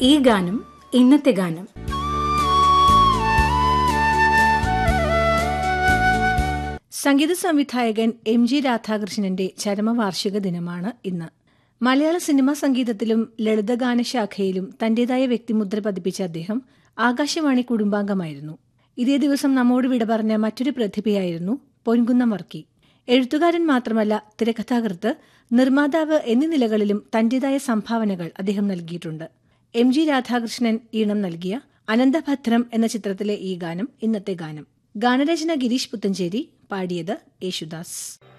ഈ ഗാനം ഇന്നത്തെ ഗാനം സംഗീത സംവിധായകൻ എം ജി രാധാകൃഷ്ണന്റെ ചരമവാർഷിക ദിനമാണ് ഇന്ന് മലയാള സിനിമാ സംഗീതത്തിലും ലളിതഗാന ശാഖയിലും തന്റേതായ വ്യക്തിമുദ്ര പതിപ്പിച്ച അദ്ദേഹം ആകാശവാണി കുടുംബാംഗമായിരുന്നു ഇതേ ദിവസം നമ്മോട് വിട പറഞ്ഞ മറ്റൊരു പ്രതിഭയായിരുന്നു പൊൻകുന്നം വർക്കി എഴുത്തുകാരൻ മാത്രമല്ല തിരക്കഥാകൃത്ത് നിർമ്മാതാവ് എന്നീ നിലകളിലും തന്റേതായ സംഭാവനകൾ അദ്ദേഹം നൽകിയിട്ടുണ്ട് എം ജി രാധാകൃഷ്ണൻ ഈണം നൽകിയ അനന്തഭദ്രം എന്ന ചിത്രത്തിലെ ഈ ഗാനം ഇന്നത്തെ ഗാനം ഗാനരചന ഗിരീഷ് പുത്തഞ്ചേരി പാടിയത് യേശുദാസ്